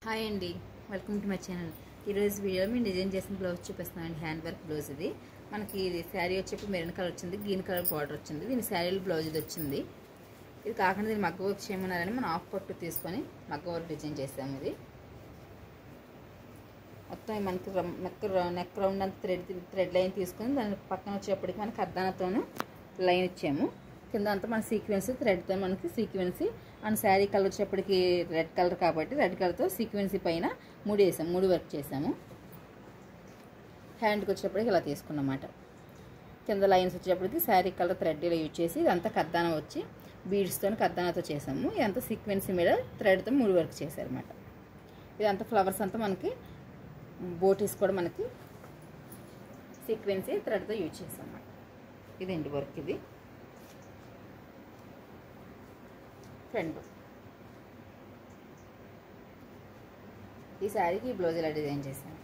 hi అండి welcome to my channel ఈరోజు వీడియోలో మేము డిజైన్ చేసిన బ్లౌజ్ చూపిస్తున్నామండి హ్యాండ్ వర్క్ బ్లౌజ్ ఇది మనకి ఇది శారీ వచ్చేప్పుడు మెరూన్ కలర్ వచ్చింది గ్రీన్ కలర్ బార్డర్ వచ్చింది దీని శారీలో బ్లౌజ్ ఇది వచ్చింది ఇది కాకుండా దీన్ని మగ్గ వర్క్ చేయమన్నారని మనం ఆఫ్ పట్టు తీసుకొని మగ్గ వర్క్ డిజైన్ చేసాము ఇది మొత్తం మనకి రమ్- నెక్ రౌ- నెక్ రౌండ్ అంతా థ్రెడ్ థ్రెడ్ లైన్ తీసుకొని దాని పక్కన వచ్చేప్పటికి మనకి అర్ధానతోనూ లైన్ ఇచ్చాము కింద అంతా మన సీక్వెన్స్ థ్రెడ్తో మనకి సీక్వెన్సీ అండ్ శారీ కలర్ వచ్చేప్పటికి రెడ్ కలర్ కాబట్టి రెడ్ కలర్తో సీక్వెన్సీ పైన మూడు వేసాము మూడు వర్క్ చేసాము హ్యాండ్కి వచ్చేప్పటికి ఇలా తీసుకున్నమాట కింద లైన్స్ వచ్చేప్పటికి శారీ కలర్ థ్రెడ్ ఇలా యూజ్ చేసి ఇదంతా కద్దానం వచ్చి బీడ్స్తో కద్దానాతో చేసాము ఇదంతా సీక్వెన్సీ మీద థ్రెడ్తో మూడు వర్క్ చేశారన్నమాట ఇదంతా ఫ్లవర్స్ అంతా మనకి బోటీస్ కూడా మనకి సీక్వెన్సీ థ్రెడ్తో యూజ్ చేసాం అన్నమాట ఇదండి వర్క్ ఇది ఫ్రంట్ ఈ శారీకి ఈ బ్లౌజ్ ఇలా డిజైన్ చేశాను